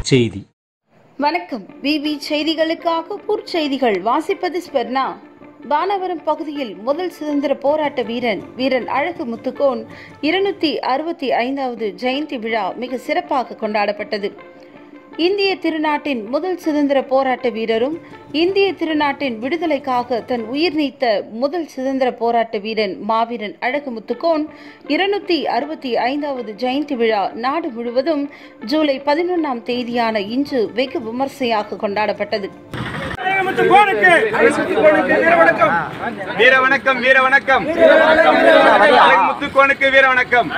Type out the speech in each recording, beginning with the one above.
செய்தி வணக்கம் விவி செய்திகளுக்காக பூர்ச்செய்திகள் வாசிப்பது ஸ்பெர்னா பானவரம் பகுதியில் முதல் சுதந்திர போராட்ட வீரன் வீரன் அழகு முத்துக்கோன் இருநூத்தி அறுபத்தி ஐந்தாவது ஜெயந்தி விழா மிக சிறப்பாக கொண்டாடப்பட்டது இந்திய திருநாட்டின் முதல் சுதந்திர போராட்ட வீரரும் இந்திய திருநாட்டின் விடுதலைக்காக தன் உயிர் நீத்த முதல் சுதந்திர போராட்ட வீரன் மாவீரன் அழகு முத்துக்கோன் இருநூத்தி அறுபத்தி ஐந்தாவது ஜெயந்தி விழா நாடு முழுவதும் ஜூலை பதினொன்றாம் தேதியான இன்று வெகு விமர்சையாக கொண்டாடப்பட்டது முத்துக்கோனுக்கு வீர வணக்கம் வீர வணக்கம் வீர வணக்கம் அழகு முத்துக்கோனுக்கு வீர வணக்கம்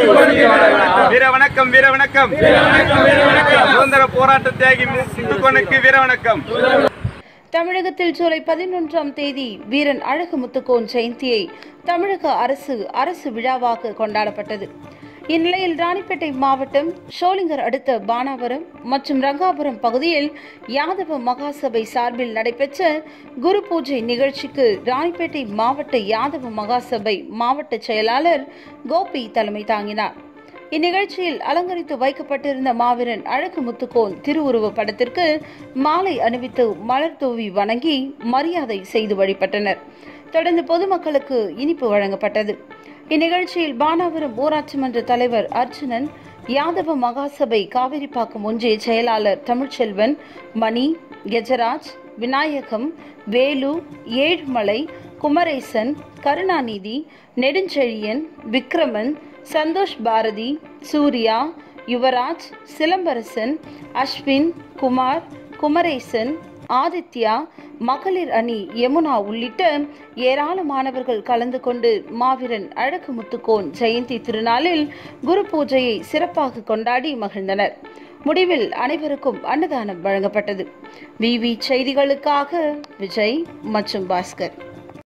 வீர வணக்கம் வீர வணக்கம் சுதந்திர போராட்ட தியாகி முத்துக்கோனுக்கு வீர வணக்கம் தமிழகத்தில் ஜூலை பதினொன்றாம் தேதி வீரன் அழகு முத்துக்கோன் ஜெயந்தியை தமிழக அரசு அரசு விழாவாக கொண்டாடப்பட்டது இந்நிலையில் ராணிப்பேட்டை மாவட்டம் ஷோலிங்கர் அடுத்த பானாவரம் மற்றும் ரங்காபுரம் பகுதியில் யாதவ மகாசபை சார்பில் நடைபெற்ற குரு பூஜை நிகழ்ச்சிக்கு ராணிப்பேட்டை மாவட்ட யாதவ மகாசபை மாவட்ட செயலாளர் கோபி தலைமை தாங்கினார் இந்நிகழ்ச்சியில் அலங்கரித்து வைக்கப்பட்டிருந்த மாவீரன் அழகு முத்துக்கோன் திருவுருவ படத்திற்கு மாலை அணிவித்து மலர் தூவி வணங்கி மரியாதை செய்து வழிபட்டனர் தொடர்ந்து பொதுமக்களுக்கு இனிப்பு வழங்கப்பட்டது இந்நிகழ்ச்சியில் பானாவரம் ஊராட்சி மன்ற தலைவர் அர்ஜுனன் யாதவ மகாசபை காவிரிப்பாக்கம் ஒன்றிய செயலாளர் தமிழ்ச்செல்வன் மணி கெஜராஜ் விநாயகம் வேலு ஏழுமலை குமரேசன் கருணாநிதி நெடுஞ்செழியன் விக்ரமன் சந்தோஷ் பாரதி சூர்யா யுவராஜ் சிலம்பரசன் அஸ்வின் குமார் குமரேசன் ஆதித்யா மகளிர் அணி யமுனா உள்ளிட்ட ஏராளமானவர்கள் கலந்து கொண்டு மாவீரன் அழகு முத்துக்கோன் ஜெயந்தி திருநாளில் குரு பூஜையை சிறப்பாக கொண்டாடி மகிழ்ந்தனர் முடிவில் அனைவருக்கும் அன்னதானம் வழங்கப்பட்டது விவி செய்திகளுக்காக விஜய் மற்றும் பாஸ்கர்